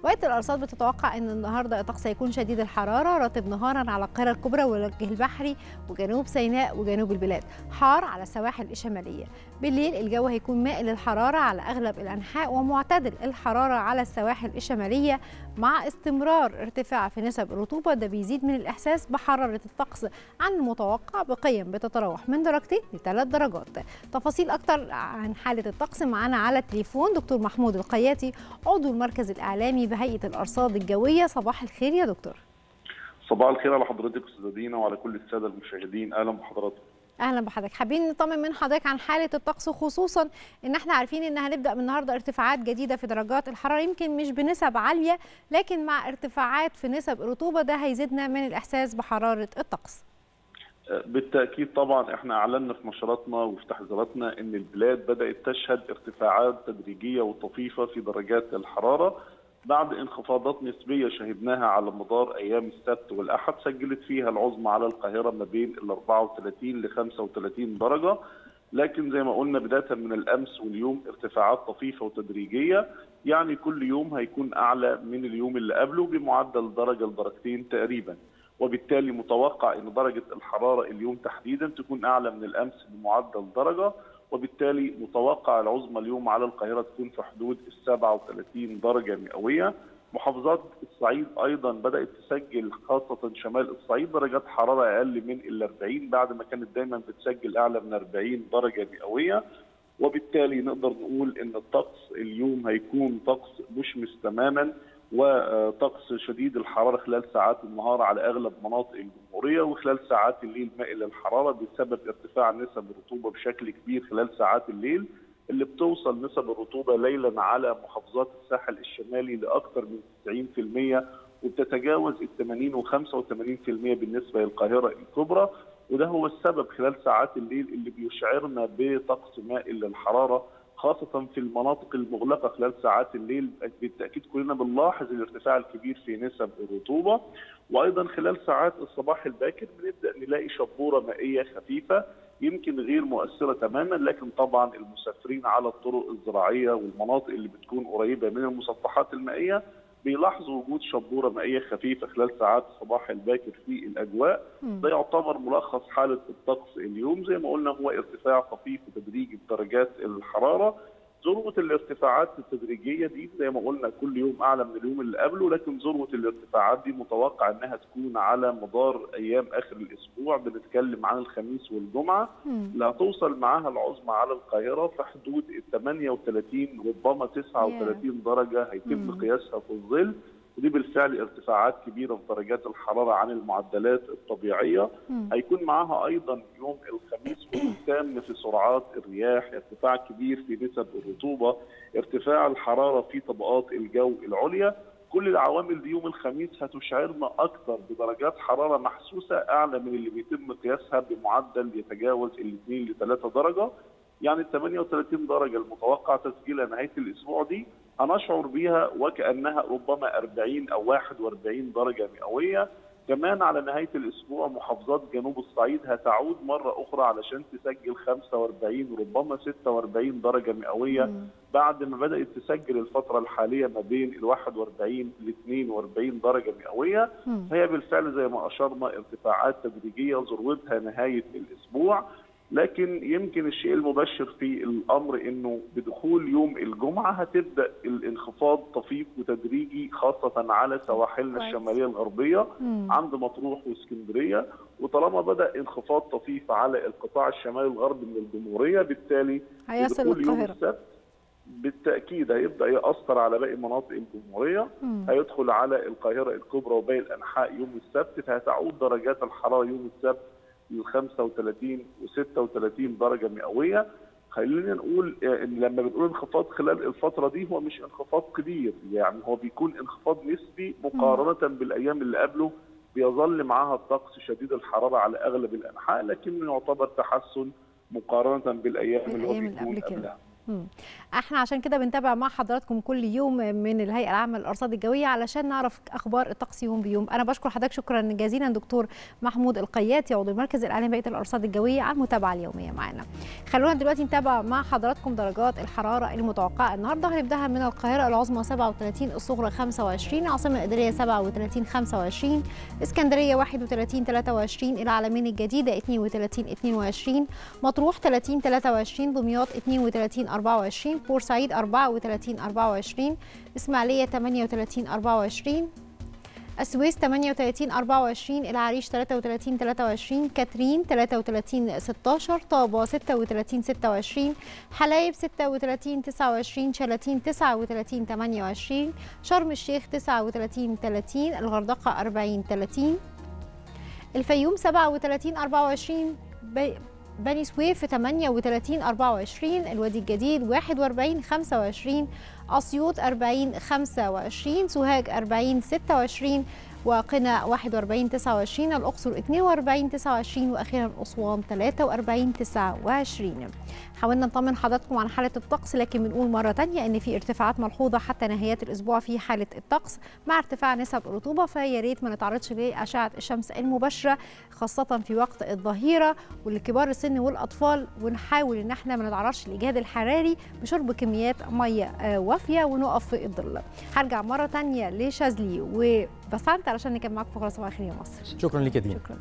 وقت الارصاد بتتوقع ان النهارده الطقس هيكون شديد الحراره رطب نهارا على القاهره الكبرى والوجه البحري وجنوب سيناء وجنوب البلاد حار على السواحل الشماليه بالليل الجو هيكون مائل للحراره على اغلب الانحاء ومعتدل الحراره على السواحل الشماليه مع استمرار ارتفاع في نسب الرطوبه ده بيزيد من الاحساس بحراره الطقس عن المتوقع بقيم بتتراوح من درجتين لثلاث درجات تفاصيل اكتر عن حاله الطقس معانا على التليفون دكتور محمود القياتي عضو المركز الاعلامي بهيئه الارصاد الجويه صباح الخير يا دكتور صباح الخير على حضرتك استاذه دينا وعلى كل الساده المشاهدين اهلا بحضراتكم اهلا بحضرتك حابين نطمن من حضرتك عن حاله الطقس خصوصا ان احنا عارفين ان هنبدا من النهارده ارتفاعات جديده في درجات الحراره يمكن مش بنسب عاليه لكن مع ارتفاعات في نسب الرطوبه ده هيزيدنا من الاحساس بحراره الطقس بالتاكيد طبعا احنا اعلنا في نشراتنا وفي تحذيراتنا ان البلاد بدات تشهد ارتفاعات تدريجيه وطفيفه في درجات الحراره بعد انخفاضات نسبيه شهدناها على مدار ايام السبت والاحد سجلت فيها العظمى على القاهره ما بين ال 34 ل 35 درجه لكن زي ما قلنا بدايه من الامس واليوم ارتفاعات طفيفه وتدريجيه يعني كل يوم هيكون اعلى من اليوم اللي قبله بمعدل درجه لدرجتين تقريبا وبالتالي متوقع ان درجه الحراره اليوم تحديدا تكون اعلى من الامس بمعدل درجه وبالتالي متوقع العظمى اليوم على القاهره تكون في حدود ال 37 درجه مئويه محافظات الصعيد ايضا بدات تسجل خاصه شمال الصعيد درجات حراره اقل من ال 40 بعد ما كانت دايما بتسجل اعلى من 40 درجه مئويه وبالتالي نقدر نقول ان الطقس اليوم هيكون طقس مشمس تماما وطقس شديد الحراره خلال ساعات النهار على اغلب مناطق الجمهوريه وخلال ساعات الليل مائل للحراره بسبب ارتفاع نسب الرطوبه بشكل كبير خلال ساعات الليل اللي بتوصل نسب الرطوبه ليلا على محافظات الساحل الشمالي لاكثر من 90% وبتتجاوز ال 80 و 85% بالنسبه للقاهره الكبرى وده هو السبب خلال ساعات الليل اللي بيشعرنا بطقس مائل للحراره خاصة في المناطق المغلقة خلال ساعات الليل بالتأكيد كلنا بنلاحظ الارتفاع الكبير في نسب الرطوبة وأيضا خلال ساعات الصباح الباكر بنبدأ نلاقي شبورة مائية خفيفة يمكن غير مؤثرة تماما لكن طبعا المسافرين على الطرق الزراعية والمناطق اللي بتكون قريبة من المسطحات المائية بيلاحظوا وجود شبوره مائيه خفيفه خلال ساعات الصباح الباكر في الاجواء ده يعتبر ملخص حاله الطقس اليوم زي ما قلنا هو ارتفاع طفيف وتدريجي بدرجات الحراره ذروه الارتفاعات التدريجيه دي زي ما قلنا كل يوم اعلى من اليوم اللي قبله لكن ذروه الارتفاعات دي متوقع انها تكون على مدار ايام اخر الاسبوع بنتكلم عن الخميس والجمعه اللي هتوصل معاها العظمى على القاهره في حدود ال 38 ربما 39 درجه هيتم قياسها في الظل ودي بالفعل ارتفاعات كبيره في درجات الحراره عن المعدلات الطبيعيه مم. هيكون معاها ايضا يوم الخميس تام في سرعات الرياح ارتفاع كبير في نسب الرطوبه ارتفاع الحراره في طبقات الجو العليا كل العوامل دي يوم الخميس هتشعرنا اكثر بدرجات حراره محسوسه اعلى من اللي بيتم قياسها بمعدل يتجاوز ال 2 ل 3 درجه يعني ال 38 درجه المتوقع تسجيلها نهايه الاسبوع دي هنشعر بيها وكانها ربما 40 او 41 درجه مئويه كمان على نهايه الاسبوع محافظات جنوب الصعيد هتعود مره اخرى علشان تسجل 45 ربما 46 درجه مئويه مم. بعد ما بدات تسجل الفتره الحاليه ما بين ال 41 ل 42 درجه مئويه مم. هي بالفعل زي ما اشرنا ارتفاعات تدريجيه ذروتها نهايه الاسبوع لكن يمكن الشيء المبشر في الامر انه بدخول يوم الجمعه هتبدا الانخفاض طفيف وتدريجي خاصه على سواحلنا الشماليه الغربيه مم. عند مطروح واسكندريه وطالما بدا انخفاض طفيف على القطاع الشمالي الغربي من الجمهوريه بالتالي هيصل القاهره بالتاكيد هيبدا ياثر على باقي مناطق الجمهوريه مم. هيدخل على القاهره الكبرى وباقي الانحاء يوم السبت فهتعود درجات الحراره يوم السبت ل 35 و 36 درجه مئويه خلينا نقول ان لما بنقول انخفاض خلال الفتره دي هو مش انخفاض كبير يعني هو بيكون انخفاض نسبي مقارنه بالايام اللي قبله بيظل معاها الطقس شديد الحراره على اغلب الانحاء لكنه يعتبر تحسن مقارنه بالايام اللي هو بيكون قبلها احنا عشان كده بنتابع مع حضراتكم كل يوم من الهيئه العامه للارصاد الجويه علشان نعرف اخبار الطقس يوم بيوم انا بشكر حضرتك شكرا جزيلا دكتور محمود القياتي عضو المركز الاعلامي بهيئه الارصاد الجويه على المتابعه اليوميه معنا خلونا دلوقتي نتابع مع حضراتكم درجات الحراره المتوقعه النهارده هنبداها من القاهره العظمى 37 الصغرى 25 العاصمه الاداريه 37 25 اسكندريه 31 23 العلمين الجديده 32 22 مطروح 30 23 دمياط 32 24 بورسعيد 34 24 اسماعيليه 38 24 السويس 38 24 العريش 33 23 كاترين 33 16 طابة 36 26 حلايب 36 29 شلاتين 39 28 شرم الشيخ 39 30 الغردقة 40 30 الفيوم 37 24 بني سويف 38 24 الوادي الجديد 41 25 أسيوط 40 25 سوهاج 40 26 وقنا 41 29 الأقصر 42 29 وأخيرا أسوان 43 29 حاولنا نطمن حضراتكم عن حالة الطقس لكن بنقول مرة تانية إن في ارتفاعات ملحوظة حتى نهايات الأسبوع في حالة الطقس مع ارتفاع نسب الرطوبة فيا ريت ما نتعرضش لأشعة الشمس المباشرة خاصة في وقت الظهيرة ولكبار السن والأطفال ونحاول إن احنا ما نتعرضش للإجهاد الحراري بشرب كميات مية وافية ونقف في الظل هرجع مرة تانية لشاذلي وبسنت علشان نكمل معاكم فقرة صباح الخير يا مصر شكرا لك يا دينا شكرا